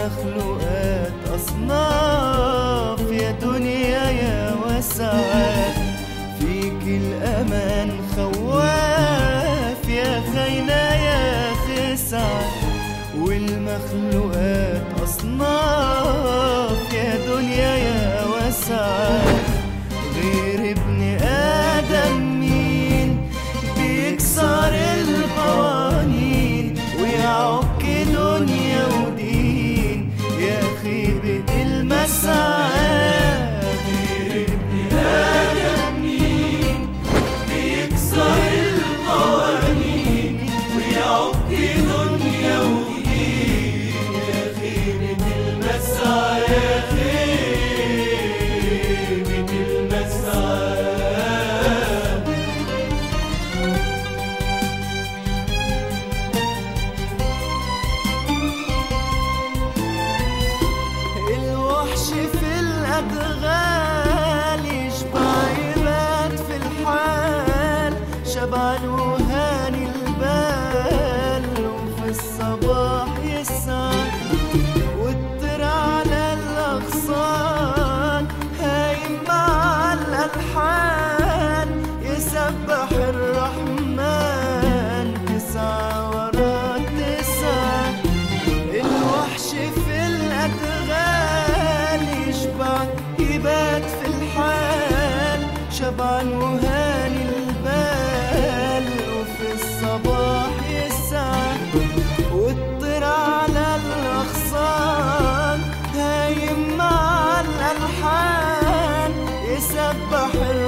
والمخلوقات أصناف يا دنيا يا وسعات فيك الأمان خواف يا خاينة يا خسعة والمخلوقات أصناف يا دنيا يا وسعات غير ابن آدم مين بيكسر القوانين ويعك دنيا ودين يا خيبة المسعى غير ابن آدم مين بيكسر القوانين ويعك دنيا ودين يا خيبة المسعى يا خيبة المسعى الوحش في الأدغال يشبع يبات في الحال شبعان وهاني البال وفي الصباح يسعى والطير على الأغصان هايم مع الألحان يسبح الرحمن تسعة ورا تسعة الوحش في الأدغال يشبع يبات في الحال شبعان وهاني البال وفي الصباح يسعى والطير على الأغصان هايم مع الألحان يسبح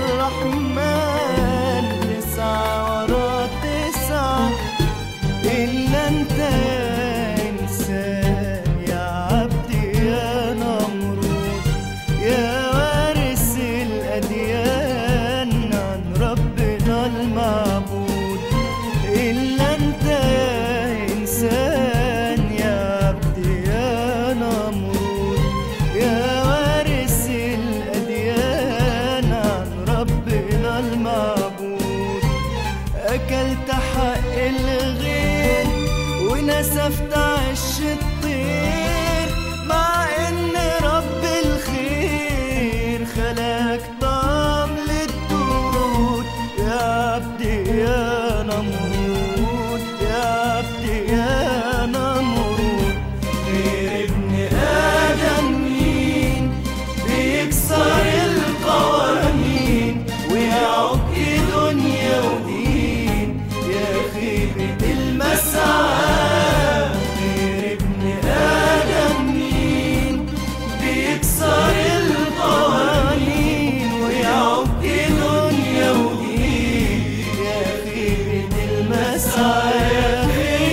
الرحمن تسعة ورا تسعة إلا أنت يا إنسان يا عبدي يا نمرود يا وارث الأديان عن ربنا المعبود إلا أنت يا إنسان يا عبدي يا نمرود يا وارث الأديان عن ربنا المعبود أكلت حق الغير ونسفت عش الطير مع إن رب الخير خلق طعم للدود يا عبدي يا نمرود يا عبدي يا نمرود غير ابن آدم مين بيكسر القوانين ويعك دنيا ودين يا خيبة المسعى غير ابن آدم مين بيكسر القوانين ويعك دنيا ودين يا خيبة المسعى يا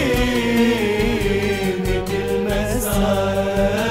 خيبة المسعى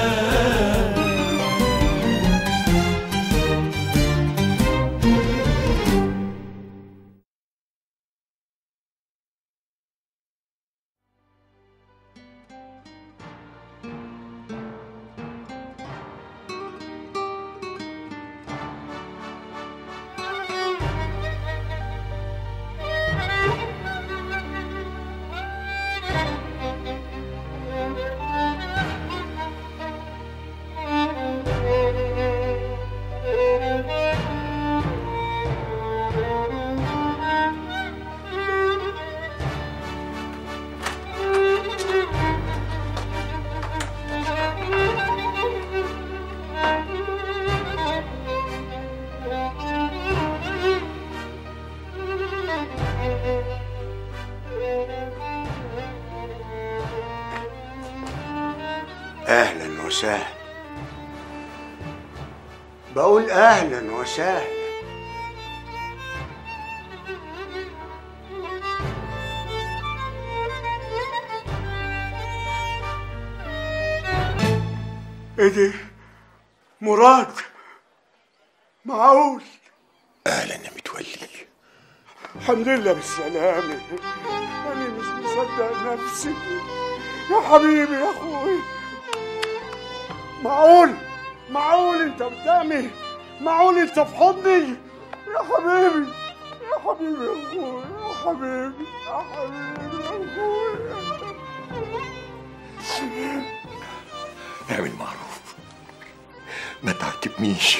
اهلا وسهلا بقول اهلا وسهلا ايه دي مراد معقول اهلا يا متولي الحمد لله بالسلامة أنا مش مصدق نفسي يا حبيبي يا أخوي معقول معقول أنت قدامي معقول أنت في حضني يا حبيبي يا حبيبي يا أخوي يا حبيبي يا حبيبي يا أخوي اعمل معروف ما تعاتبنيش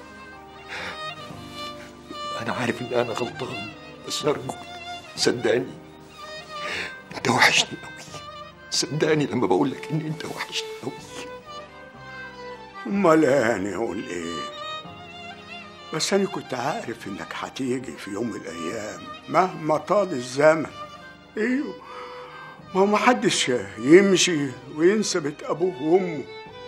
انا عارف ان انا غلطان بس ارجوك صدقني انت وحشني قوي صدقني لما بقول لك ان انت وحشني قوي امال يعني اقول ايه بس انا كنت عارف انك هتيجي في يوم من الايام مهما طال الزمن ايوه ما هو محدش يمشي وينسى بيت ابوه وامه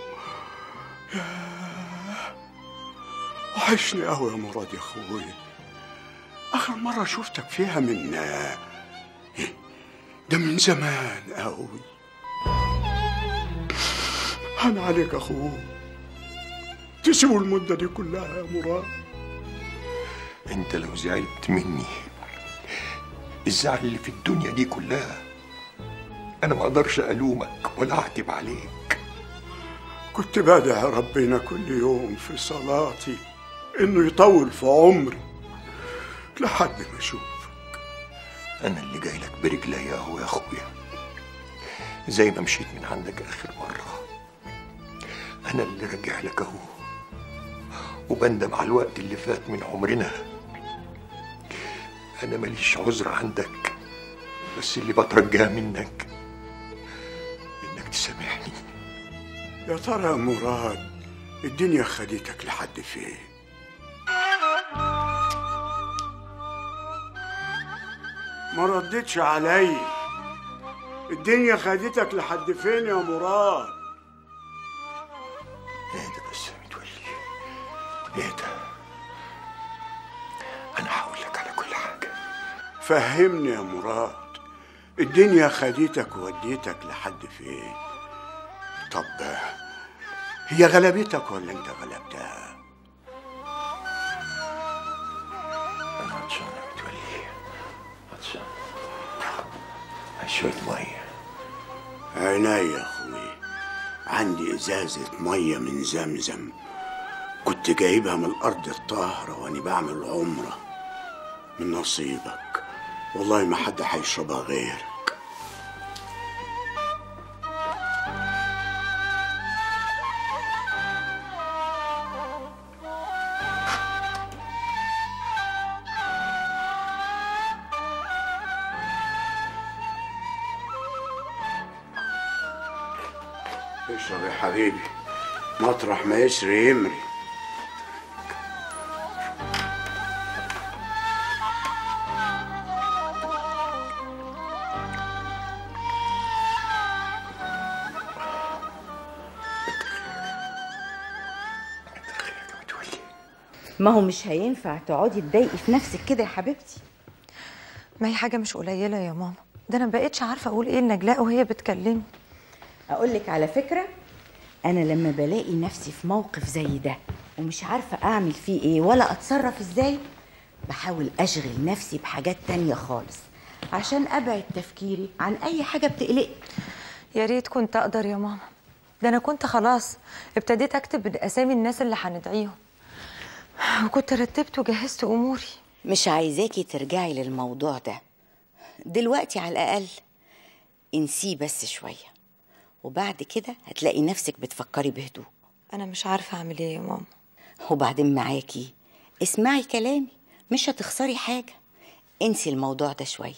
ياه، وحشني قوي يا مراد يا اخويا اخر مره شفتك فيها من إيه؟ ده من زمان قوي هان عليك اخوه تسيبوا المده دي كلها يا مراد انت لو زعلت مني الزعل اللي في الدنيا دي كلها انا ما اقدرش الومك ولا اعتب عليك كنت بدعي ربنا كل يوم في صلاتي انه يطول في عمري لحد ما اشوفك انا اللي جاي لك برجلي اهو يا اخويا زي ما مشيت من عندك اخر مره انا اللي راجع لك اهو وبندم على الوقت اللي فات من عمرنا انا ماليش عذر عندك بس اللي بترجاه منك انك تسامحني يا ترى يا مراد الدنيا خدتك لحد فين ما ردتش علي الدنيا خدتك لحد فين يا مراد اهدى بس يا متولي اهدى انا هقول لك على كل حاجه فهمني يا مراد الدنيا خدتك ووديتك لحد فين طب هي غلبتك ولا انت غلبتها انا عطشان يا متولي عطشان عايز شويه ميه عينيا يا اخوي عندي ازازة مية من زمزم كنت جايبها من الارض الطاهرة وانا بعمل عمرة من نصيبك والله ما حد هيشربها غيرك اشرب يا حبيبي مطرح ما يسري يمري كتر خيرك يا متولي ما هو مش هينفع تقعدي تضايقي في نفسك كده يا حبيبتي ما هي حاجة مش قليلة يا ماما ده أنا مبقتش عارفة أقول إيه لنجلاء وهي بتكلمني اقول لك على فكره انا لما بلاقي نفسي في موقف زي ده ومش عارفه اعمل فيه ايه ولا اتصرف ازاي بحاول اشغل نفسي بحاجات تانية خالص عشان ابعد تفكيري عن اي حاجه بتقلقني يا ريت كنت أقدر يا ماما ده أنا كنت خلاص ابتديت أكتب أسامي الناس اللي هندعيهم وكنت رتبت وجهزت أموري مش عايزاكي ترجعي للموضوع ده دلوقتي على الاقل انسيه بس شويه وبعد كده هتلاقي نفسك بتفكري بهدوء أنا مش عارفة أعمل إيه يا ماما وبعدين معاكي اسمعي كلامي مش هتخسري حاجة انسي الموضوع ده شوية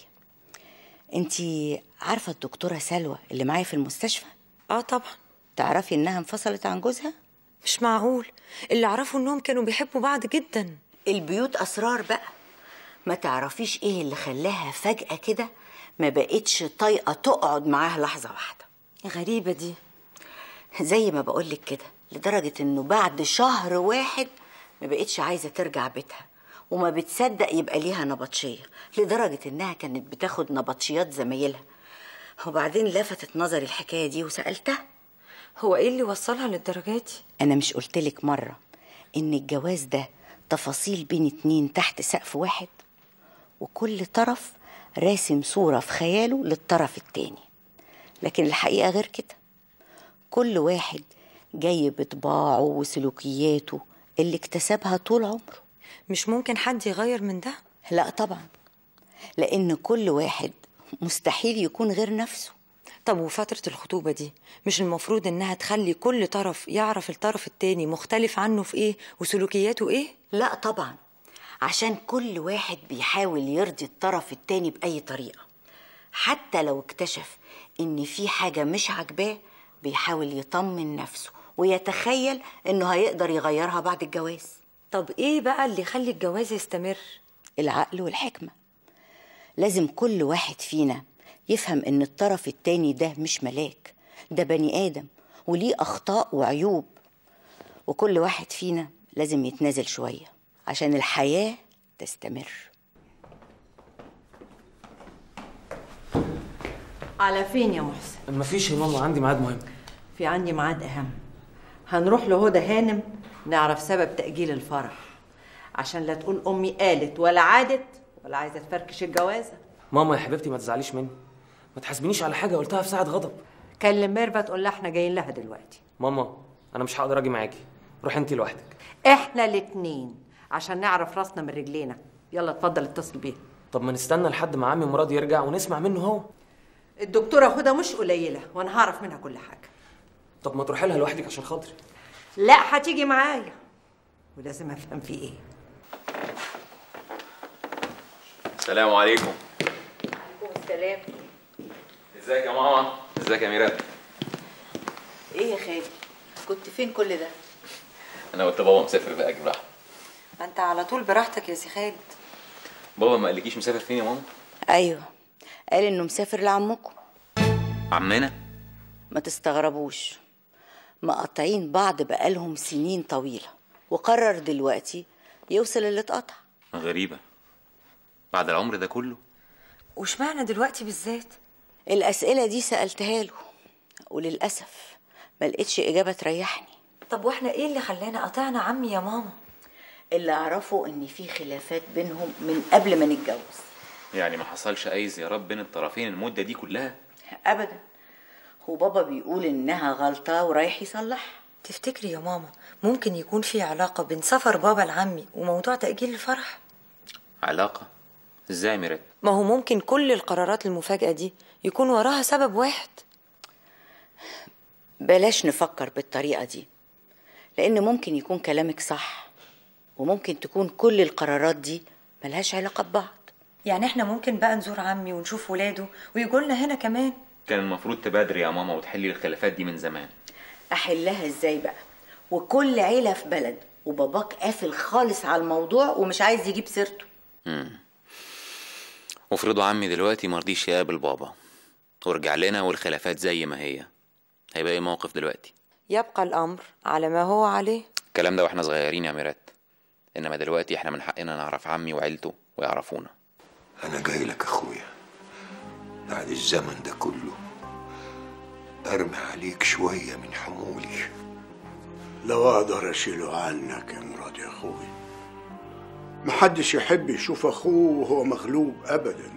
انتي عارفة الدكتورة سلوى اللي معايا في المستشفى آه طبعا تعرفي انها انفصلت عن جوزها مش معقول اللي أعرفه إنهم كانوا بيحبوا بعض جدا البيوت اسرار بقى ما تعرفيش ايه اللي خلاها فجأة كده ما بقتش طايقة تقعد معاها لحظة واحدة غريبة دي زي ما بقولك كده لدرجة انه بعد شهر واحد ما بقتش عايزة ترجع بيتها وما بتصدق يبقى ليها نبطشية لدرجة انها كانت بتاخد نبطشيات زمايلها وبعدين لفتت نظري الحكاية دي وسألتها هو إيه اللي وصلها للدرجة دي انا مش قلتلك مرة ان الجواز ده تفاصيل بين اتنين تحت سقف واحد وكل طرف راسم صورة في خياله للطرف التاني لكن الحقيقة غير كده كل واحد جاي بطباعه وسلوكياته اللي اكتسبها طول عمره مش ممكن حد يغير من ده لا طبعا لأن كل واحد مستحيل يكون غير نفسه طب وفترة الخطوبة دي مش المفروض إنها تخلي كل طرف يعرف الطرف التاني مختلف عنه في إيه وسلوكياته إيه؟ لا طبعا عشان كل واحد بيحاول يرضي الطرف التاني بأي طريقة حتى لو اكتشف إن في حاجة مش عاجباه بيحاول يطمن نفسه ويتخيل إنه هيقدر يغيرها بعد الجواز طب إيه بقى اللي يخلي الجواز يستمر؟ العقل والحكمة لازم كل واحد فينا يفهم إن الطرف التاني ده مش ملاك ده بني آدم وليه أخطاء وعيوب وكل واحد فينا لازم يتنازل شوية عشان الحياة تستمر على فين يا محسن مفيش يا ماما عندي ميعاد مهم في عندي ميعاد اهم هنروح لهدى هانم نعرف سبب تأجيل الفرح عشان لا تقول امي قالت ولا عادت ولا عايزه تفركش الجوازه ماما يا حبيبتي ما تزعليش مني ما تحاسبنيش على حاجه قلتها في ساعه غضب كلم ميرفت تقول لها احنا جايين لها دلوقتي ماما انا مش هقدر اجي معاكي روحي انت لوحدك احنا الاتنين عشان نعرف راسنا من رجلينا يلا اتفضل اتصل بيه طب ما نستنى لحد ما عمي مراد يرجع ونسمع منه هو الدكتوره هدى مش قليله وانا هعرف منها كل حاجه طب ما تروحي لها لوحدك عشان خاطري لا هتيجي معايا ولازم افهم في ايه السلام عليكم السلام ازيك يا ماما ازيك يا ميرات ايه يا خالي كنت فين كل ده انا قلت بابا مسافر بقى اجيب راحه ما أنت على طول براحتك يا سي خالد بابا ما قالكيش مسافر فين يا ماما ايوه قال انه مسافر لعمكم عمنا ما تستغربوش مقاطعين بعض بقالهم سنين طويلة وقرر دلوقتي يوصل اللي اتقطع غريبه بعد العمر ده كله وشمعنى دلوقتي بالذات؟ الأسئلة دي سألتها له وللأسف ما لقيتش إجابة تريحني طب واحنا ايه اللي خلانا قطعنا عمي يا ماما؟ اللي أعرفه إن في خلافات بينهم من قبل ما نتجوز يعني ما حصلش اي زيارات بين الطرفين المده دي كلها أبدا هو بابا بيقول إنها غلطة ورايح يصلحها تفتكري يا ماما ممكن يكون في علاقة بين سفر بابا لعمي وموضوع تأجيل الفرح؟ علاقه ازاي يا ميرات ما هو ممكن كل القرارات المفاجئة دي يكون وراها سبب واحد بلاش نفكر بالطريقة دي لأن ممكن يكون كلامك صح وممكن تكون كل القرارات دي ملهاش علاقة ببعض يعني احنا ممكن بقى نزور عمي ونشوف ولاده ويجولنا هنا كمان كان المفروض تبادري يا ماما وتحلي الخلافات دي من زمان أحلها إزاي بقى وكل عيلة في بلد وباباك قافل خالص على الموضوع ومش عايز يجيب سيرته وافرضوا عمي دلوقتي مرضيش يقابل بابا ورجع لنا والخلافات زي ما هي هيبقى ايه موقف دلوقتي يبقى الأمر على ما هو عليه الكلام ده واحنا صغيرين يا ميرات انما دلوقتي احنا من حقنا نعرف عمي وعيلته ويعرفونا أنا جاي لك أخويا بعد الزمن ده كله أرمي عليك شوية من حمولي لو اقدر اشيله عنك يا مراد يا اخوي محدش يحب يشوف اخوه وهو مغلوب ابدا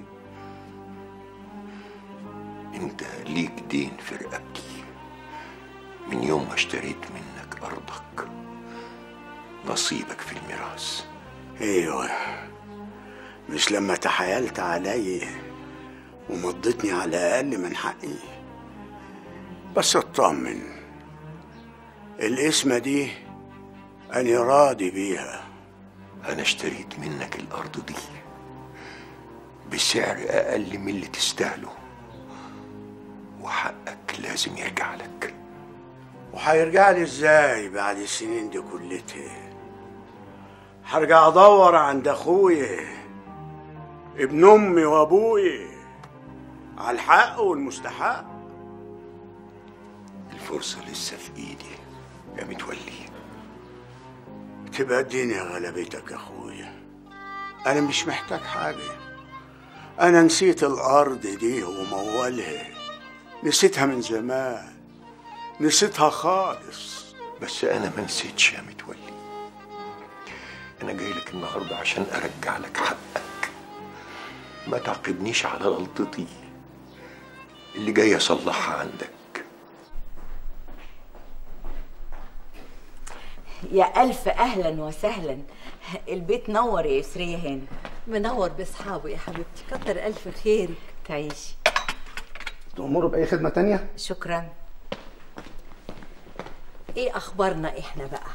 أنت ليك دين في رقبتي من يوم ما اشتريت منك أرضك نصيبك في الميراث ايوه مش لما تحايلت علي ومضتني على اقل من حقي بس اطمن القسمة دي أنا راضي بيها أنا اشتريت منك الأرض دي بسعر أقل من اللي تستاهله وحقك لازم يرجع لك وهيرجع لي ازاي بعد السنين دي كلتها هرجع ادور عند اخويا ابن امي وابويا على الحق والمستحق الفرصة لسه في إيدي يا متولي تبقى الدنيا غلبتك يا اخويا انا مش محتاج حاجه انا نسيت الارض دي وموالها نسيتها من زمان نسيتها خالص بس أنا ما نسيتش يا متولي أنا جاي لك النهاردة عشان أرجع لك حقك ما تعاقبنيش على غلطتي اللي جاي أصلحها عندك يا ألف أهلا وسهلا البيت نور يا يسرية هاني منور باصحابه يا حبيبتي كتر الف خيرك تعيشي تأمروا بأي خدمة تانية؟ شكرا ايه اخبارنا احنا بقى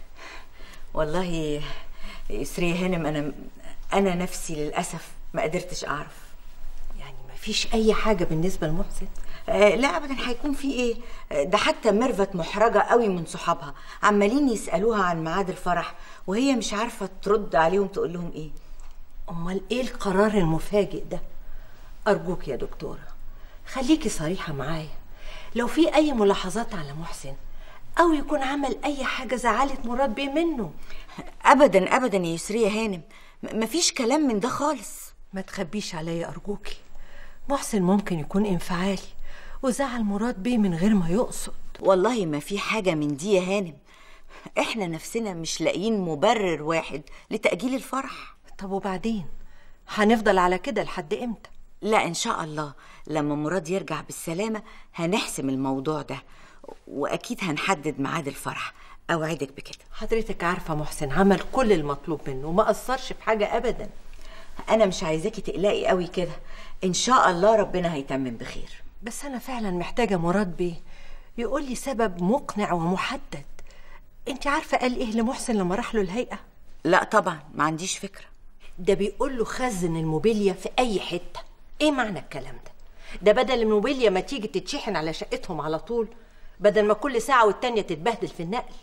والله يسري هانم انا انا نفسي للاسف ما قدرتش اعرف يعني مفيش اي حاجه بالنسبه لمحسن آه لا ابدا هيكون في ايه آه، ده حتى ميرفت محرجه قوي من صحابها عمالين يسالوها عن ميعاد الفرح وهي مش عارفه ترد عليهم تقول لهم ايه امال ايه القرار المفاجئ ده ارجوك يا دكتوره خليكي صريحه معايا لو في اي ملاحظات على محسن او يكون عمل اي حاجه زعلت مراد بيه منه ابدا ابدا يا يسري هانم م- مفيش كلام من ده خالص ما تخبيش عليا ارجوكي محسن ممكن يكون انفعالي وزعل مراد بيه من غير ما يقصد والله ما في حاجه من دي يا هانم احنا نفسنا مش لاقيين مبرر واحد لتاجيل الفرح طب وبعدين هنفضل على كده لحد امتى لا ان شاء الله لما مراد يرجع بالسلامه هنحسم الموضوع ده واكيد هنحدد ميعاد الفرح اوعدك بكده حضرتك عارفه محسن عمل كل المطلوب منه وما قصرش في حاجه ابدا انا مش عايزاكي تقلقي قوي كده ان شاء الله ربنا هيتمم بخير بس انا فعلا محتاجه مراد بيه يقول لي سبب مقنع ومحدد انت عارفه قال ايه لمحسن لما راح له الهيئه لا طبعا ما عنديش فكره ده بيقول له خزن الموبيليا في اي حته ايه معنى الكلام ده ده بدل الموبيليا ما تيجي تتشحن على شقتهم على طول بدل ما كل ساعه والتانيه تتبهدل في النقل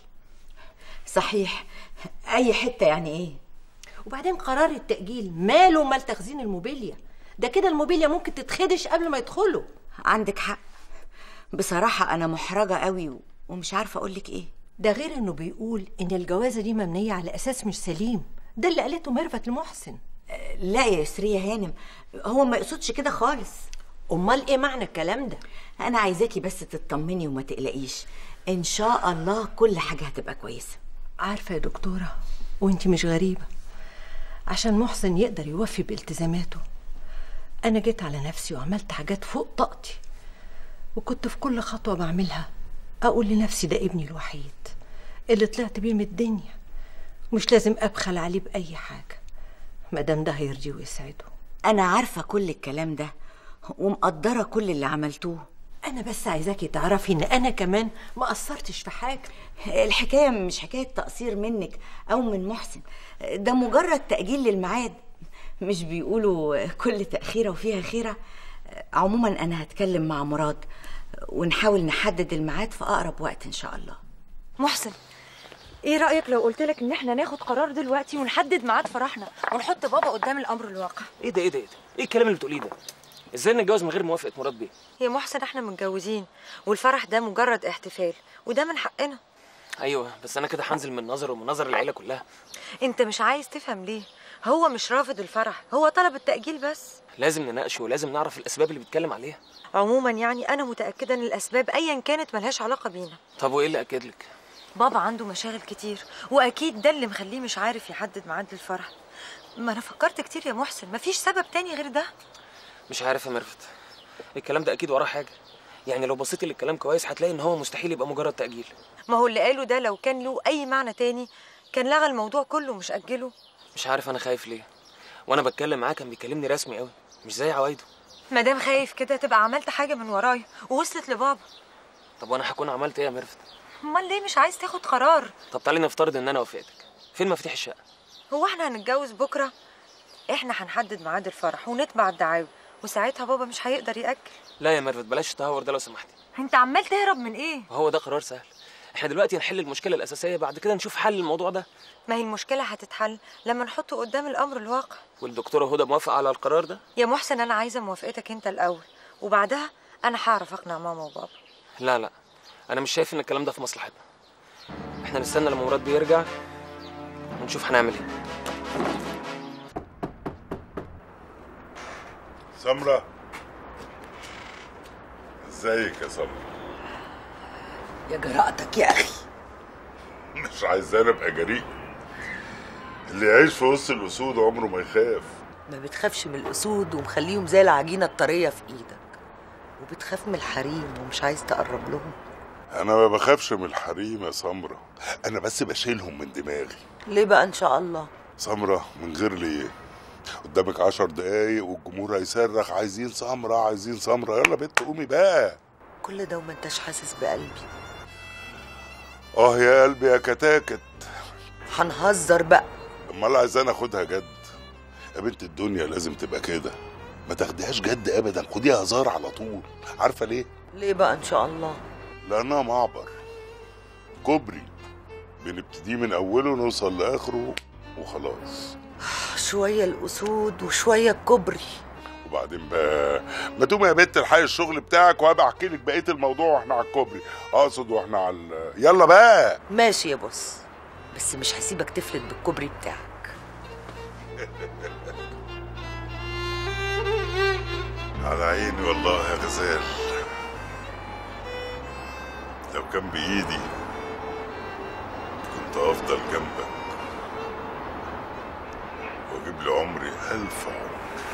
صحيح اي حته يعني ايه وبعدين قرار التاجيل ماله مال تخزين الموبيليا ده كده الموبيليا ممكن تتخدش قبل ما يدخلوا عندك حق بصراحه انا محرجه قوي و- ومش عارفه اقول لك ايه ده غير انه بيقول ان الجوازه دي مبنيه على اساس مش سليم ده اللي قالته ميرفت لمحسن لا يا يسرية هانم هو ما يقصدش كده خالص امال ايه معنى الكلام ده انا عايزاكي بس تطمني وما تقلقيش ان شاء الله كل حاجه هتبقى كويسه عارفه يا دكتوره وانت مش غريبه عشان محسن يقدر يوفي بالتزاماته انا جيت على نفسي وعملت حاجات فوق طاقتي وكنت في كل خطوه بعملها اقول لنفسي ده ابني الوحيد اللي طلعت بيه من الدنيا مش لازم ابخل عليه باي حاجه مادام ده هيرضيه ويسعده انا عارفه كل الكلام ده ومقدره كل اللي عملتوه انا بس عايزاكي تعرفي ان انا كمان ما قصرتش في حاجه الحكايه مش حكايه تقصير منك او من محسن ده مجرد تاجيل للميعاد مش بيقولوا كل تاخيره وفيها خيره عموما انا هتكلم مع مراد ونحاول نحدد الميعاد في اقرب وقت ان شاء الله محسن ايه رايك لو قلت لك ان احنا ناخد قرار دلوقتي ونحدد ميعاد فرحنا ونحط بابا قدام الامر الواقع ايه ده ايه ده ايه ده ايه الكلام اللي بتقوليه ده ازاي نتجوز من غير موافقه مراد بيه يا محسن احنا متجوزين والفرح ده مجرد احتفال وده من حقنا ايوه بس انا كده هنزل من نظره ومن نظر العيله كلها انت مش عايز تفهم ليه هو مش رافض الفرح هو طلب التأجيل بس لازم نناقشه ولازم نعرف الاسباب اللي بيتكلم عليها عموما يعني انا متأكدة ان الاسباب ايا كانت ملهاش علاقة بينا طب وايه اللي اكد لك بابا عنده مشاغل كتير واكيد ده اللي مخليه مش عارف يحدد ميعاد الفرح ما انا فكرت كتير يا محسن مفيش سبب تاني غير ده مش عارف يا ميرفت الكلام ده اكيد وراه حاجه يعني لو بصيتي للكلام كويس هتلاقي ان هو مستحيل يبقى مجرد تاجيل ما هو اللي قاله ده لو كان له اي معنى تاني كان لغى الموضوع كله مش اجله مش عارف انا خايف ليه وانا بتكلم معاه كان بيكلمني رسمي قوي مش زي عوايده ما دام خايف كده تبقى عملت حاجه من ورايا ووصلت لبابا طب وانا هكون عملت ايه يا ميرفت امال ليه مش عايز تاخد قرار طب تعالي نفترض ان انا وافقتك فين مفاتيح الشقه هو احنا هنتجوز بكره احنا هنحدد ميعاد الفرح ونتبع الدعاوي وساعتها بابا مش هيقدر ياجل لا يا ميرفت بلاش التهور ده لو سمحتي انت عمال تهرب من ايه وهو ده قرار سهل احنا دلوقتي نحل المشكله الاساسيه بعد كده نشوف حل الموضوع ده ما هي المشكله هتتحل لما نحطه قدام الامر الواقع والدكتوره هدى موافقه على القرار ده يا محسن انا عايزه موافقتك انت الاول وبعدها انا هعرف اقنع ماما وبابا لا لا انا مش شايف ان الكلام ده في مصلحتنا احنا نستنى لما مراد بيرجع ونشوف هنعمل ايه سمرة ازيك يا سمرة يا جرأتك يا اخي مش عايزاني ابقى جريء اللي يعيش في وسط الاسود عمره ما يخاف ما بتخافش من الاسود ومخليهم زي العجينه الطريه في ايدك وبتخاف من الحريم ومش عايز تقرب لهم انا ما بخافش من الحريم يا سمرة انا بس بشيلهم من دماغي ليه بقى ان شاء الله سمرة من غير ليه قدامك عشر دقايق والجمهور هيصرخ عايزين سمرة عايزين سمرة يلا بنت قومي بقى كل ده وما انتش حاسس بقلبي اه يا قلبي يا كتاكت هنهزر بقى امال عايزاني اخدها جد يا بنت الدنيا لازم تبقى كده ما تاخديهاش جد ابدا خديها هزار على طول عارفه ليه ليه بقى ان شاء الله لانها معبر كوبري بنبتديه من اوله نوصل لاخره وخلاص شويه الاسود وشويه الكوبري وبعدين بقى ما تقومي يا بنت الحقي الشغل بتاعك وهبقى احكي لك بقيه الموضوع واحنا على الكوبري اقصد واحنا على ال- يلا بقى ماشي يا بص بس مش هسيبك تفلت بالكوبري بتاعك على عيني والله يا غزال لو كان بإيدي كنت أفضل جنبك وأجيب لي عمري ألف عمر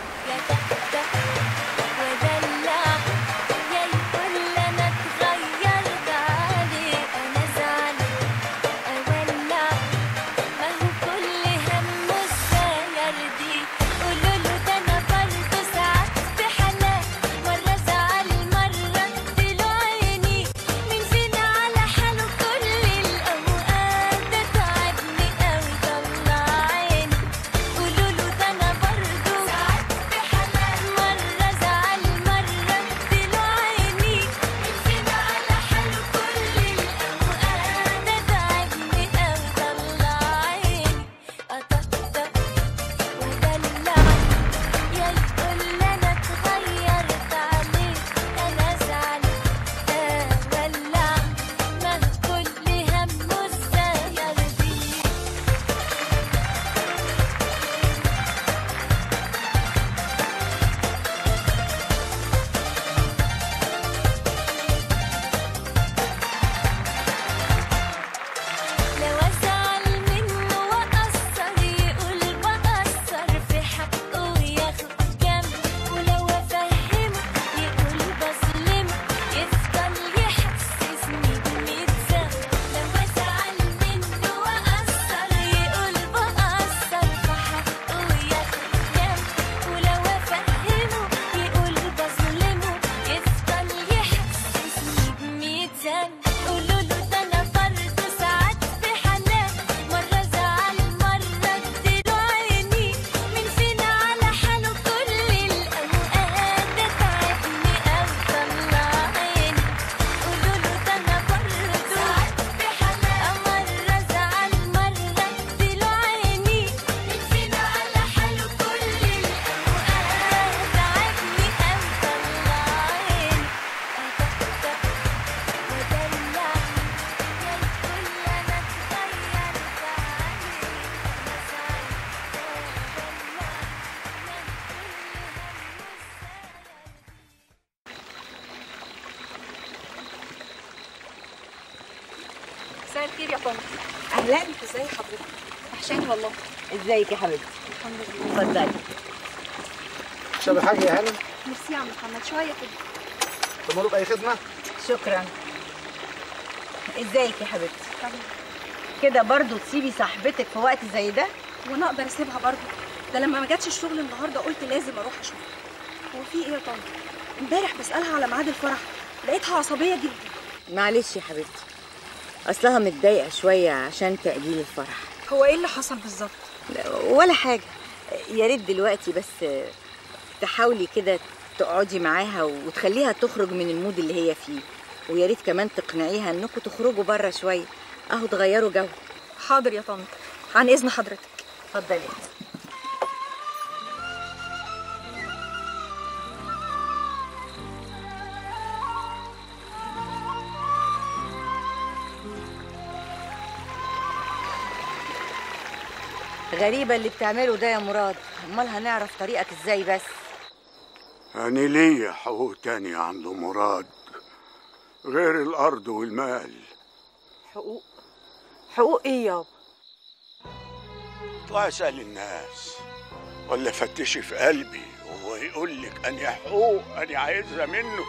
ودلع يا الكل انا اتغيرت عليه انا زعلان اولع ما هو كل همه السير دي قولوا له ده انا برضه ساعات في حالات مره زعل مره اديله عيني مين فينا على حاله كل الاوقات ده تعبني قوي طلع عيني قولوا له ده انا برضه ساعات في حالات مره زعل مره اديله عيني مين فينا على حاله كل الاوقات ده تعبني قوي طلع عيني اطقطق ودلع يا الكل انا اتغيرت عليه انا زعلان اولع ما كل همه السير دي لو ازعل منه واقصر يقول بقصر في حقه وياخد جنب ولو افهمه يقول بظلمه يفضل يحسسني بميت ذنب لو ازعل منه واقصر يقول بقصر في حقه وياخد جنب ولو افهمه يقول بظلمه يفضل يحسسني بميت ذنب قولوا له ده انا برضه ساعات في حالات مره زعل مره اديله عيني مين فينا على حاله كل الاوقات ده تعبني قوي طلع عيني قولوا له ده انا برضه ساعات في حالات مره زعل مره اديله عيني مين فينا على حاله كل الاوقات تعبني قوي طلع عيني اطقطق ودلع يا الكل انا اتغيرت عليه انا زعلان مساء الخير يا طنط اهلا ازي حضرتك وحشاني والله ازيك يا حبيبتي الحمد لله اتفضلي تشربي حاجة يا هانم؟ ميرسي يا عم محمد شويه كده تمروا بأي خدمة؟ شكرا ازيك يا حبيبتي كده برضو تسيبي صاحبتك في وقت زي ده وانا اقدر اسيبها برضه ده لما ما جاتش الشغل النهارده قلت لازم اروح اشوفها هو في ايه يا طنط امبارح بسالها على ميعاد الفرح لقيتها عصبيه جدا معلش يا حبيبتي اصلها متضايقه شويه عشان تاجيل الفرح هو ايه اللي حصل بالظبط لا، ولا حاجه يا ريت دلوقتي بس تحاولي كده تقعدي معاها وتخليها تخرج من المود اللي هي فيه ويا ريت كمان تقنعيها انكم تخرجوا بره شويه اهو تغيروا جو حاضر يا طنط عن اذن حضرتك اتفضلي غريبة اللي بتعمله ده يا مراد امال هنعرف طريقك ازاي بس أنا ليا حقوق تانية عند مراد غير الأرض والمال حقوق حقوق ايه يابا اطلع اسأل الناس ولا فتشي في قلبي وهو يقول لك أني حقوق أنا عايزها منه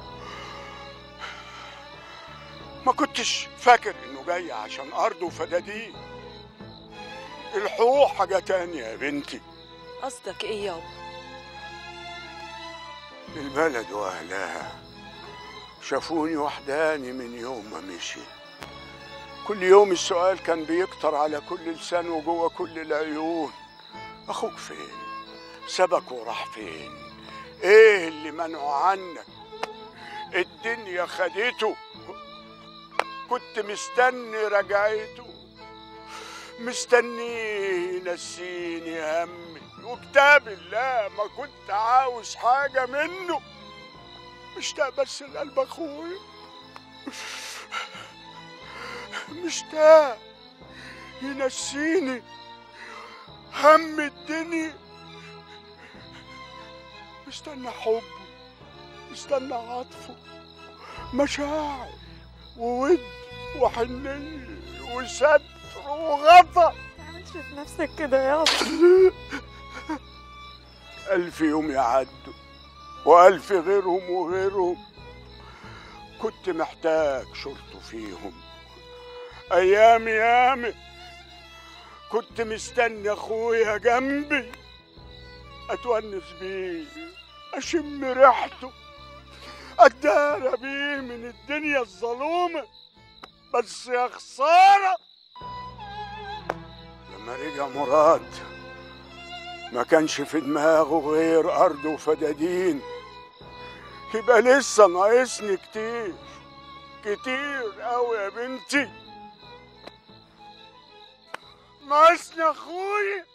ما كنتش فاكر إنه جاي عشان أرض وفدادين الحقوق حاجة تانية يا بنتي قصدك ايه يابا البلد واهلها شافوني وحداني من يوم ما مشي كل يوم السؤال كان بيكتر على كل لسان وجوه كل العيون اخوك فين سبك وراح فين ايه اللي منعه عنك الدنيا خدته كنت مستني رجعته مستنيه ينسيني همي وكتاب الله ما كنت عاوز حاجة منه مشتاق بس لقلب اخويا مشتاق ينسيني هم الدنيا مستنى حبه مستنى عطفه مشاعر وود وحنية وستر وغطا تعملش في نفسك كده يابا ألف يوم يعدوا وألف غيرهم وغيرهم كنت محتاج شرطه فيهم أيام يامي كنت مستني أخويا جنبي أتونس بيه أشم ريحته أتدارى بيه من الدنيا الظلومة بس يا خسارة لما رجع مراد ما كانش في دماغه غير أرض وفدادين يبقى لسه ناقصني كتير كتير أوي يا بنتي ناقصني أخويا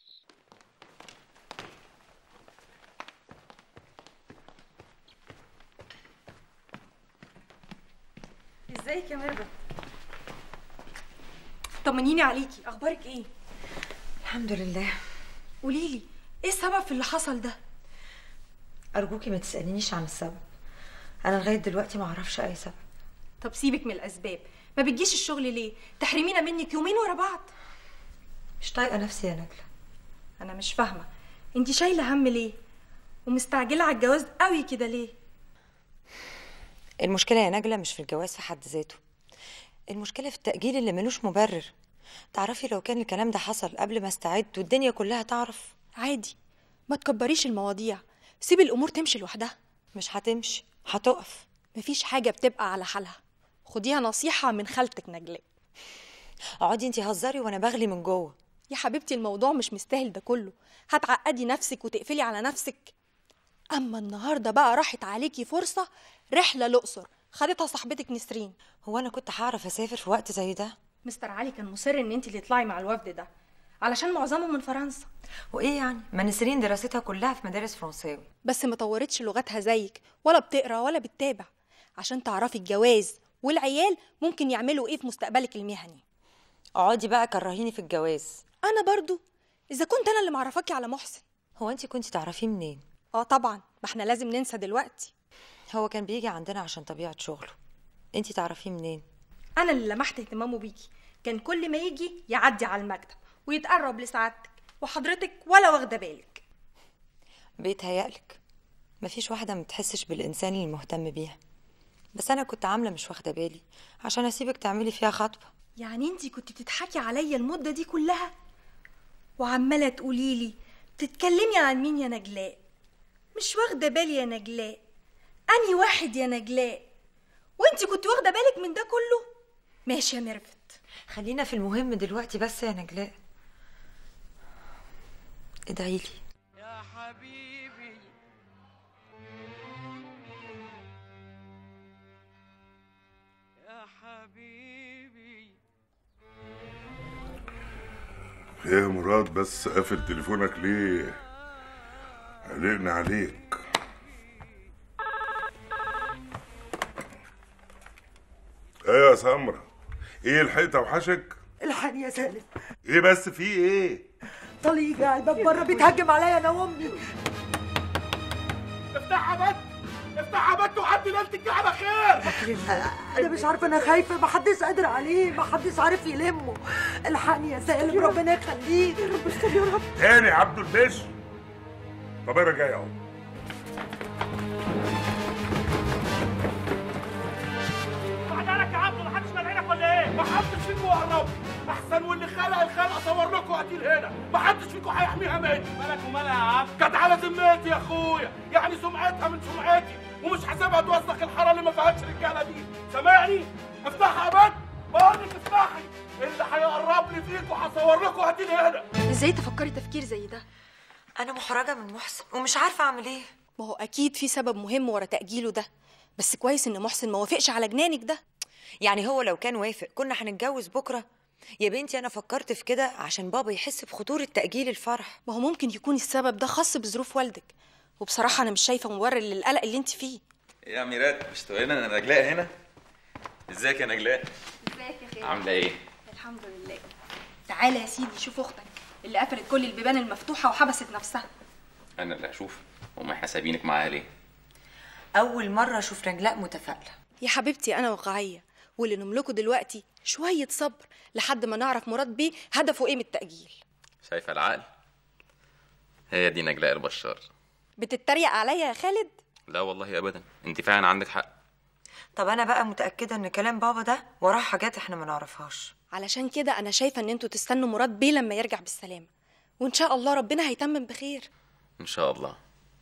ازيك يا ميرفت طمنيني عليكي اخبارك ايه الحمد لله قولي لي ايه السبب في اللي حصل ده ارجوكي ما تسالينيش عن السبب انا لغايه دلوقتي ما اعرفش اي سبب طب سيبك من الاسباب ما بتجيش الشغل ليه تحرمينا منك يومين ورا بعض مش طايقه نفسي يا نجله انا مش فاهمه انت شايله هم ليه ومستعجله على الجواز قوي كده ليه المشكله يا نجله مش في الجواز في حد ذاته المشكله في التاجيل اللي ملوش مبرر تعرفي لو كان الكلام ده حصل قبل ما استعد والدنيا كلها تعرف عادي ما تكبريش المواضيع سيبي الامور تمشي لوحدها مش هتمشي هتقف مفيش حاجه بتبقى على حالها خديها نصيحه من خالتك نجلاء اقعدي انتي هزري وانا بغلي من جوه يا حبيبتي الموضوع مش مستاهل ده كله هتعقدي نفسك وتقفلي على نفسك اما النهارده بقى راحت عليكي فرصه رحله الاقصر خدتها صاحبتك نسرين هو انا كنت هعرف اسافر في وقت زي ده مستر علي كان مصر ان انت اللي تطلعي مع الوفد ده علشان معظمهم من فرنسا وايه يعني ما نسرين دراستها كلها في مدارس فرنساوي بس ما طورتش لغتها زيك ولا بتقرا ولا بتتابع عشان تعرفي الجواز والعيال ممكن يعملوا ايه في مستقبلك المهني اقعدي بقى كرهيني في الجواز انا برضو اذا كنت انا اللي معرفاكي على محسن هو انت كنت تعرفيه منين اه طبعا ما احنا لازم ننسى دلوقتي هو كان بيجي عندنا عشان طبيعه شغله انت تعرفيه منين انا اللي لمحت اهتمامه بيكي كان كل ما يجي يعدي على المكتب ويتقرب لسعادتك وحضرتك ولا واخده بالك بيتهيألك مفيش واحدة ما بتحسش بالإنسان اللي مهتم بيها بس أنا كنت عاملة مش واخدة بالي عشان أسيبك تعملي فيها خطوة يعني انتي كنت بتضحكي عليا المده دي كلها وعماله تقولي لي تتكلمي عن مين يا نجلاء مش واخده بالي يا نجلاء اني واحد يا نجلاء وانتي كنت واخده بالك من ده كله ماشي يا ميرفت خلينا في المهم دلوقتي بس يا نجلاء ادعيلي يا حبيبي يا حبيبي ايه يا مراد بس قافل تليفونك ليه قلقنا عليك ايه يا سمرة ايه لحقت اوحشك الحقني يا سالم ايه بس في ايه طليق على الباب بره بيتهجم عليا انا وامي افتحها بس افتحها بس وعدي ليلتك على خير انا مش عارفه انا خايفه ما حدش قادر عليه ما حدش عارف يلمه الحقني يا سالم ربنا يخليك رب يخليه يا رب تاني عبد البش طب انا جاي اهو بعدك يا عبده محدش مالعينك ولا ايه؟ محدش فيكم يقرب احسن واللي خلق الخلق صور لكم قتيل هنا محدش فيكم هيحميها مني مالك ومالها يا عبد كانت على ذمتي يا اخويا يعني سمعتها من سمعتي ومش حاسبها توسخ الحاره اللي ما فيهاش رجاله دي سامعني افتحها يا بنت بقول لك افتحي اللي هيقرب لي فيكم هصور لكم هاتيني هنا ازاي تفكري تفكير زي ده انا محرجه من محسن ومش عارفه اعمل ايه ما هو اكيد في سبب مهم ورا تاجيله ده بس كويس ان محسن ما وافقش على جنانك ده يعني هو لو كان وافق كنا هنتجوز بكره يا بنتي انا فكرت في كده عشان بابا يحس بخطوره تاجيل الفرح ما هو ممكن يكون السبب ده خاص بظروف والدك وبصراحه انا مش شايفه مبرر للقلق اللي انت فيه يا ميرات مش تقولنا انا نجلاء هنا ازيك يا نجلاء ازيك يا خير عامله ايه الحمد لله تعالى يا سيدي شوف اختك اللي قفلت كل البيبان المفتوحه وحبست نفسها انا اللي هشوف هما احنا سايبينك معاها ليه اول مره اشوف نجلاء متفائله يا حبيبتي انا واقعيه واللي نملكه دلوقتي شويه صبر لحد ما نعرف مراد بيه هدفه ايه من التاجيل شايفه العقل هي دي نجلاء البشار بتتريق عليا يا خالد لا والله ابدا انت فعلا عندك حق طب انا بقى متاكده ان كلام بابا ده وراه حاجات احنا ما نعرفهاش علشان كده انا شايفه ان انتوا تستنوا مراد بيه لما يرجع بالسلامه وان شاء الله ربنا هيتمم بخير ان شاء الله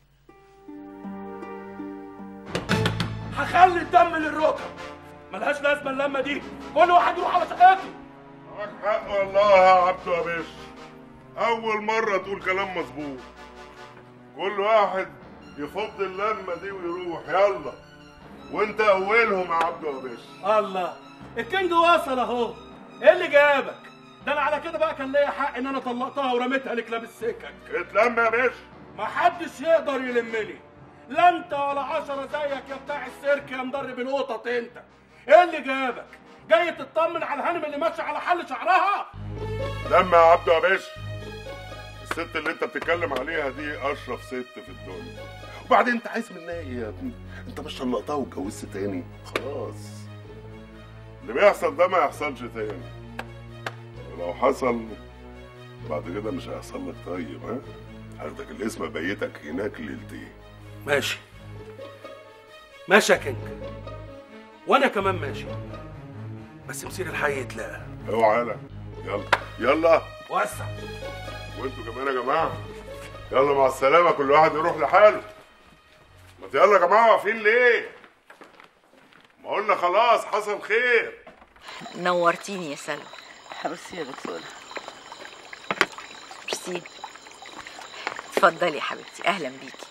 هخلي الدم للركب ملهاش لازمه اللمه دي كل واحد يروح على شقته معاك حق والله يا عبدو يا باشا اول مره تقول كلام مظبوط كل واحد يفض اللمه دي ويروح يلا وانت اولهم يا عبدو يا باشا الله الكينج وصل اهو ايه اللي جابك ده انا على كده بقى كان ليا حق ان انا طلقتها ورميتها لكلاب السكك اتلم يا باشا ما حدش يقدر يلمني لا انت ولا عشرة زيك يا بتاع السيرك يا مدرب القطط انت ايه اللي جابك جاي تطمن على الهانم اللي ماشيه على حل شعرها لم يا عبدو يا باشا الست اللي انت بتتكلم عليها دي اشرف ست في الدنيا وبعدين انت عايز منها ايه يا ابني انت مش طلقتها واتجوزت تاني خلاص اللي بيحصل ده ما يحصلش تاني ولو حصل بعد كده مش هيحصل لك طيب ها هاخدك الاسم بيتك هناك ليلتين ماشي ماشي يا كينج وانا كمان ماشي بس مسير الحي يتلاقى اوعى يلا يلا يلا وسع وانتوا كمان يا جماعه يلا مع السلامه كل واحد يروح لحاله ما يلا يا جماعه واقفين ليه ما قلنا خلاص حصل خير نورتيني يا سلوى ميرسي يا دكتورة ميرسي اتفضلي يا حبيبتي اهلا بيكي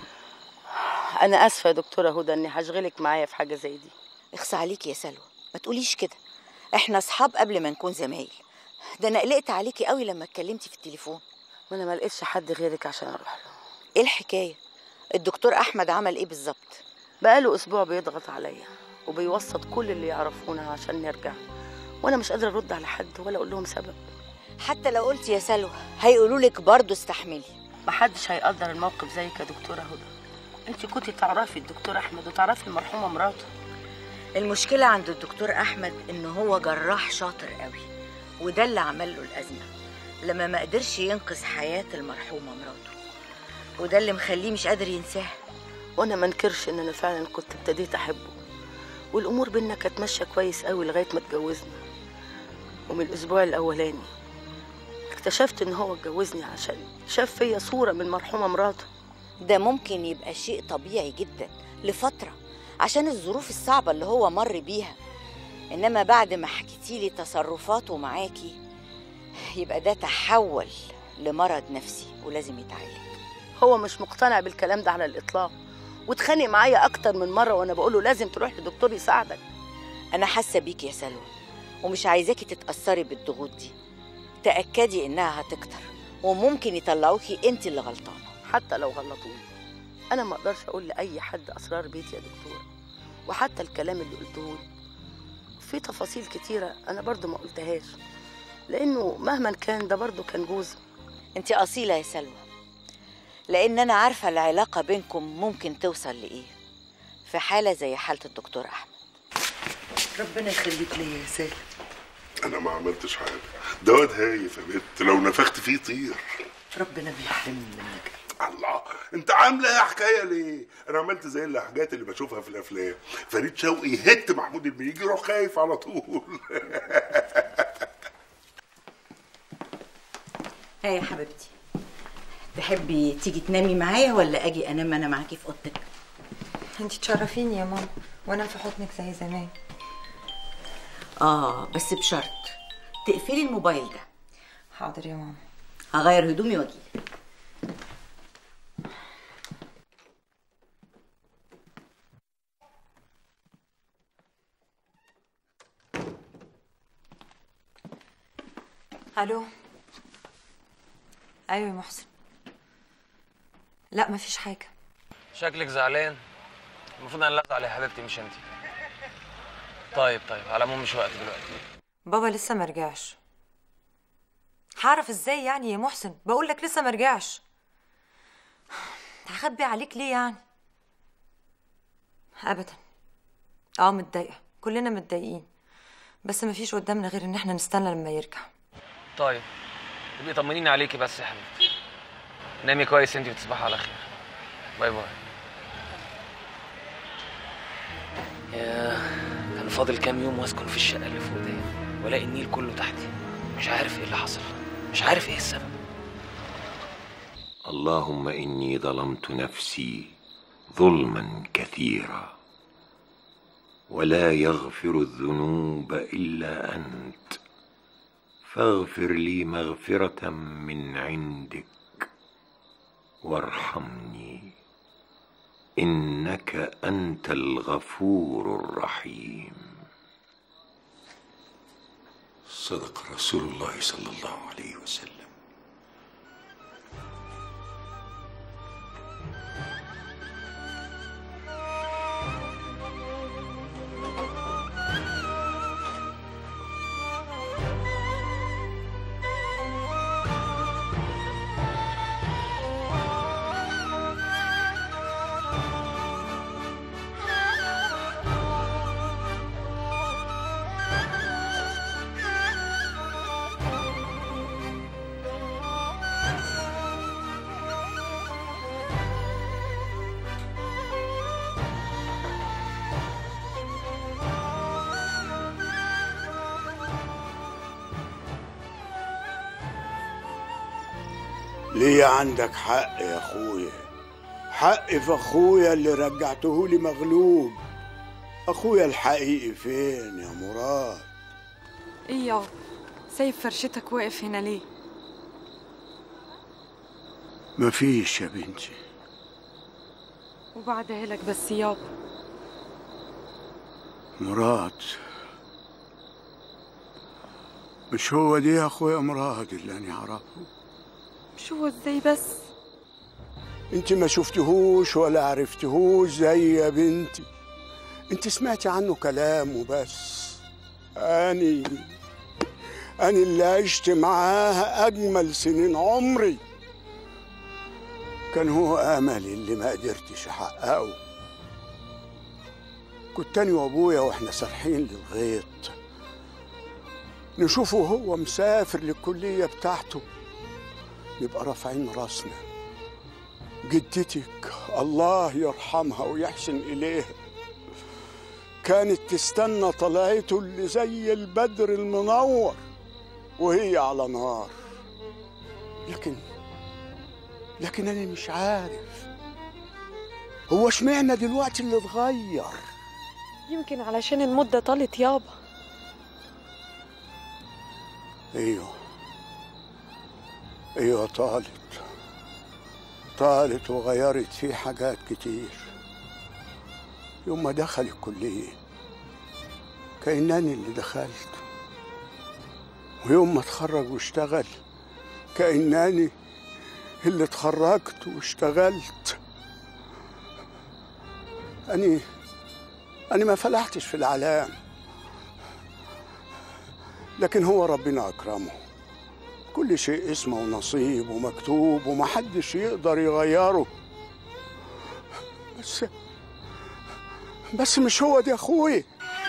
انا اسفه يا دكتوره هدى اني هشغلك معايا في حاجه زي دي اخصى عليكي يا سلوى ما تقوليش كده احنا اصحاب قبل ما نكون زمايل ده انا قلقت عليكي قوي لما اتكلمتي في التليفون ما انا ما لقيتش حد غيرك عشان اروح له ايه الحكايه الدكتور احمد عمل ايه بالظبط بقاله اسبوع بيضغط عليا وبيوسط كل اللي يعرفونا عشان نرجع وانا مش قادره ارد على حد ولا اقول لهم سبب حتى لو قلتي يا سلوى هيقولوا لك برضه استحملي محدش هيقدر الموقف زيك يا دكتوره هدى انت كنتي تعرفي الدكتور احمد وتعرفي المرحومه مراته المشكله عند الدكتور احمد ان هو جراح شاطر قوي وده اللي عمل له الازمه لما ما قدرش ينقذ حياه المرحومه مراته وده اللي مخليه مش قادر ينساها وانا ما انكرش ان انا فعلا كنت ابتديت احبه والامور بينا كانت ماشيه كويس قوي لغايه ما اتجوزنا ومن الاسبوع الاولاني اكتشفت ان هو اتجوزني عشان شاف فيا صوره من مرحومه مراته ده ممكن يبقى شيء طبيعي جدا لفتره عشان الظروف الصعبه اللي هو مر بيها انما بعد ما حكيتي لي تصرفاته معاكي يبقى ده تحول لمرض نفسي ولازم يتعالج هو مش مقتنع بالكلام ده على الاطلاق واتخانق معايا اكتر من مره وانا بقول له لازم تروح لدكتور يساعدك انا حاسه بيكي يا سلوى ومش عايزاكي تتاثري بالضغوط دي تاكدي انها هتكتر وممكن يطلعوكي انت اللي غلطانه حتى لو غلطوني انا ما اقدرش اقول لاي حد اسرار بيتي يا دكتوره وحتى الكلام اللي قلته لي في تفاصيل كتيره انا برضو ما قلتهاش لانه مهما كان ده برضو كان جوزي انت اصيله يا سلوى لان انا عارفه العلاقه بينكم ممكن توصل لايه في حاله زي حاله الدكتور احمد ربنا يخليك ليا يا سالم انا ما عملتش حاجه ده واد هايف يا بنت لو نفخت فيه طير ربنا بيحرمني منك الله انت عامله ايه حكايه ليه انا عملت زي الحاجات اللي بشوفها في الافلام فريد شوقي هت محمود المليجي يروح خايف على طول ها يا حبيبتي تحبي تيجي تنامي معايا ولا اجي انام انا معاكي في اوضتك انت تشرفيني يا ماما وانام في حضنك زي زمان اه بس بشرط تقفلي الموبايل ده حاضر يا ماما هغير هدومي واجيلك الو ايوه يا محسن لا مفيش حاجه شكلك زعلان المفروض انا اللي ازعل يا حبيبتي مش انت طيب طيب على العموم مش وقت دلوقتي بابا لسه ما رجعش هعرف ازاي يعني يا محسن بقول لك لسه ما رجعش هخبي عليك ليه يعني ابدا اه متضايقه كلنا متضايقين بس مفيش قدامنا غير ان احنا نستنى لما يرجع طيب تبقي طمنيني عليكي بس يا حبيبتي نامي كويس انت وتصبحي على خير باي باي يا كان فاضل كام يوم واسكن في الشقه اللي فوق دي والاقي النيل كله تحتي مش عارف ايه اللي حصل مش عارف ايه السبب اللهم إني ظلمت نفسي ظلما كثيرا ولا يغفر الذنوب إلا أنت فاغفر لي مغفرة من عندك وارحمني إنك أنت الغفور الرحيم صدق رسول الله صلى الله عليه وسلم ليه عندك حق يا اخويا حق في اخويا اللي رجعته لي مغلوب اخويا الحقيقي فين يا مراد ايه يابا سايب فرشتك واقف هنا ليه مفيش يا بنتي وبعدها لك بس يابا مراد مش هو دي يا اخويا مراد اللي انا اعرفه مش هو ازاي بس انت ما شفتهوش ولا عرفتهوش زي يا بنتي انت سمعتي عنه كلام وبس اني اني اللي عشت معاه اجمل سنين عمري كان هو املي اللي ما قدرتش احققه كنت انا وابويا واحنا سارحين للغيط نشوفه هو مسافر للكليه بتاعته نبقى رافعين راسنا جدتك الله يرحمها ويحسن إليها كانت تستنى طلعته اللي زي البدر المنور وهي على نار لكن لكن أنا مش عارف هو اشمعنى دلوقتي اللي اتغير يمكن علشان المدة طالت يابا ايوه ايوه طالت طالت وغيرت فيه حاجات كتير يوم ما دخل الكلية كأنني اللي دخلت ويوم ما اتخرج واشتغل كأنني اللي اتخرجت واشتغلت أني أنا ما فلحتش في العلام لكن هو ربنا أكرمه كل شيء اسمه ونصيب ومكتوب ومحدش يقدر يغيره بس بس مش هو ده اخوي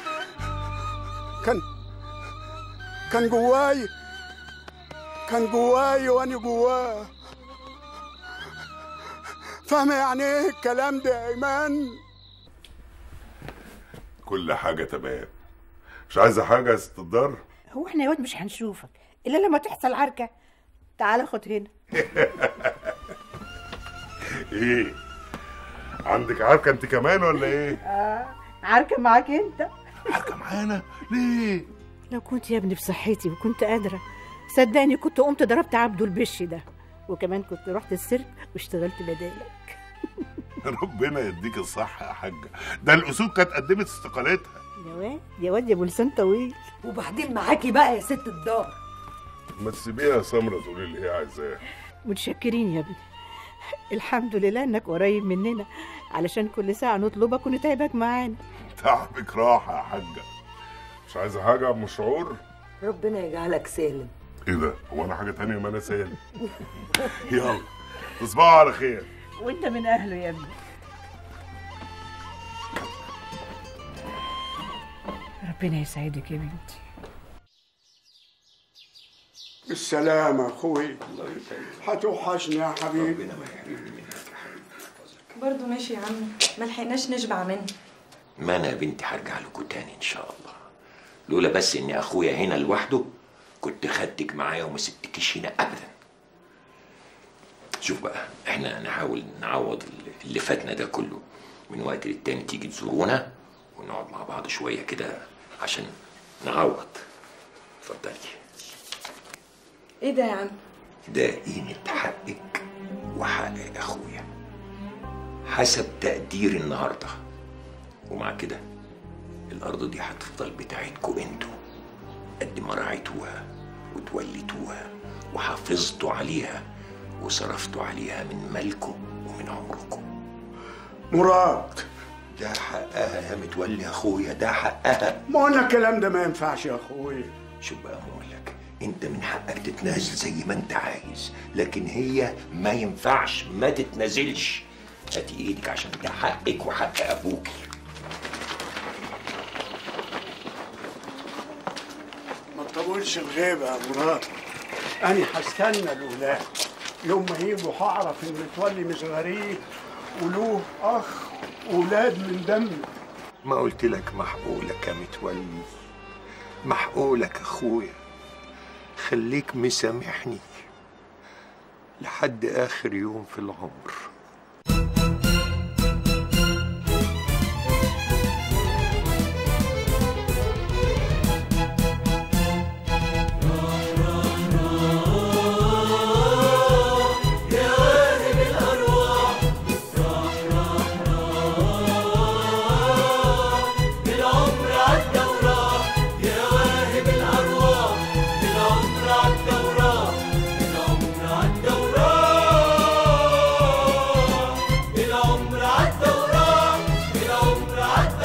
كان كان جواي كان جواي وانا جواه فاهمة يعني ايه الكلام ده يا ايمان كل حاجة تمام مش عايزة حاجة يا ست الدار هو احنا يا واد مش هنشوفك الا لما تحصل عركه تعال خد هنا ايه عندك عركه انت كمان ولا ايه آه عاركه معاك انت عركه معانا ليه لو كنت يا ابني بصحتي وكنت قادره صدقني كنت قمت ضربت عبده البش ده وكمان كنت رحت السيرك واشتغلت بدالك ربنا يديك الصحه يا حاجه ده الاسود كانت قدمت استقالتها يا واد يا واد يا ابو لسان طويل وبعدين معاكي بقى يا ست الدار ما تسيبيها يا سمره تقولي اللي هي عايزاه متشكرين يا ابني الحمد لله انك قريب مننا علشان كل ساعه نطلبك ونتعبك معانا تعبك راحه يا حاجه مش عايزه حاجه يا ام شعور ربنا يجعلك سالم ايه ده هو انا حاجه تانية ما انا سالم يلا تصبحوا على خير وانت من اهله يا ابني ربنا يسعدك يا بنتي السلامة أخوي هتوحشني يا حبيبي برضه ماشي يا عم ما لحقناش نشبع منه ما انا يا بنتي هرجع لكم تاني ان شاء الله لولا بس ان اخويا هنا لوحده كنت خدتك معايا وما سبتكيش هنا ابدا شوف بقى احنا نحاول نعوض اللي فاتنا ده كله من وقت للتاني تيجي تزورونا ونقعد مع بعض شويه كده عشان نعوض اتفضلي ايه ده يا عم ده قيمة حقك وحق أخويا حسب تقدير النهاردة ومع كده الأرض دي هتفضل بتاعتكوا انتوا قد ما رعيتوها وتوليتوها وحافظتوا عليها وصرفتوا عليها من مالكم ومن عمركم مراد ده حقها يا متولي أخويا ده حقها ما قلنا الكلام ده ما ينفعش يا أخوي شوف بقى بقول لك انت من حقك تتنازل زي ما انت عايز لكن هي ما ينفعش ما تتنازلش هاتي ايدك عشان ده حقك وحق ابوكي ما تطولش الغيبة يا مراد أنا هستنى الولاد يوم ما يجوا هعرف إن متولي مش غريب وله أخ ولاد من دمي ما قلت لك محقولك يا متولي محقولك اخويا خليك مسامحني لحد اخر يوم في العمر يا واهب الأرواح راح راح راح العمر عدى وراح يا واهب الأرواح العمر عدى وراح العمر عدى وراح العمر عدى وراح العمر عدى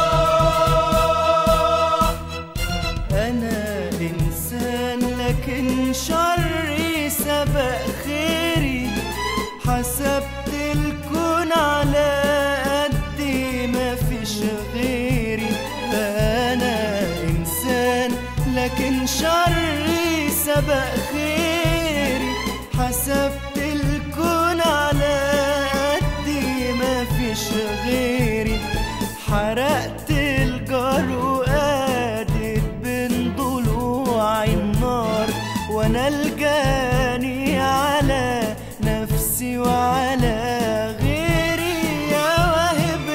وراح أنا إنسان لكن شري سبق خيري حسبت الكون على قدي ما فيش غيري أنا إنسان لكن شري سبق خيري حسبت الكون على قدي ما فيش غيري حرقت الجار وقادت بين ضلوعي النار وانا الجاني على نفسي وعلى غيري يا واهب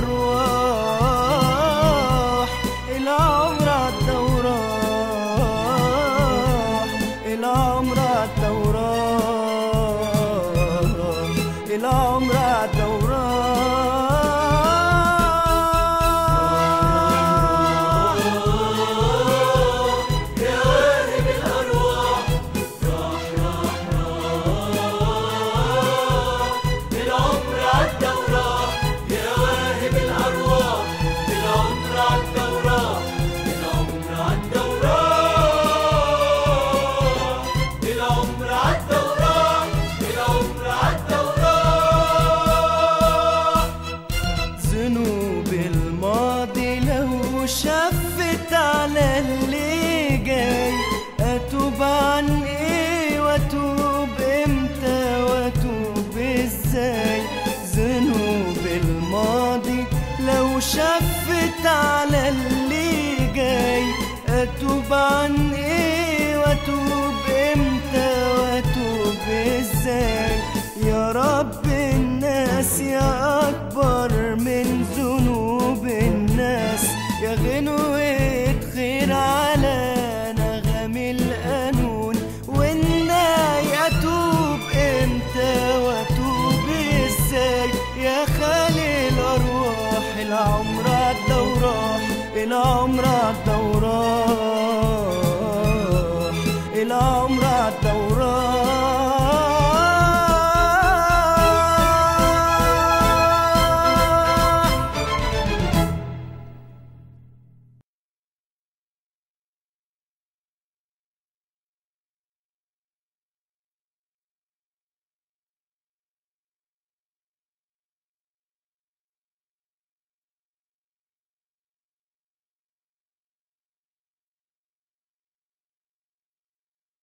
الارواح العمر عدى وراح العمر عدى وراح العمر عدى وراح يا واهب الأرواح راح راح راح العمر عدى وراح يا واهب الأرواح العمر عدى وراح العمر عدى وراح العمر عدى وراح العمر عدى وراح ذنوب الماضي لو شفت على اللي جاي اتوب عن ايه واتوب امتى واتوب ازاي ذنوب الماضي لو شفت على اللي جاي اتوب عن ايه واتوب امتى واتوب ازاي يا رب الناس يا اكبر من ذنوب الناس يا غنوة خير على نغم القانون والناي اتوب امتى واتوب ازاي يا خالي الارواح العمر عدى وراح العمر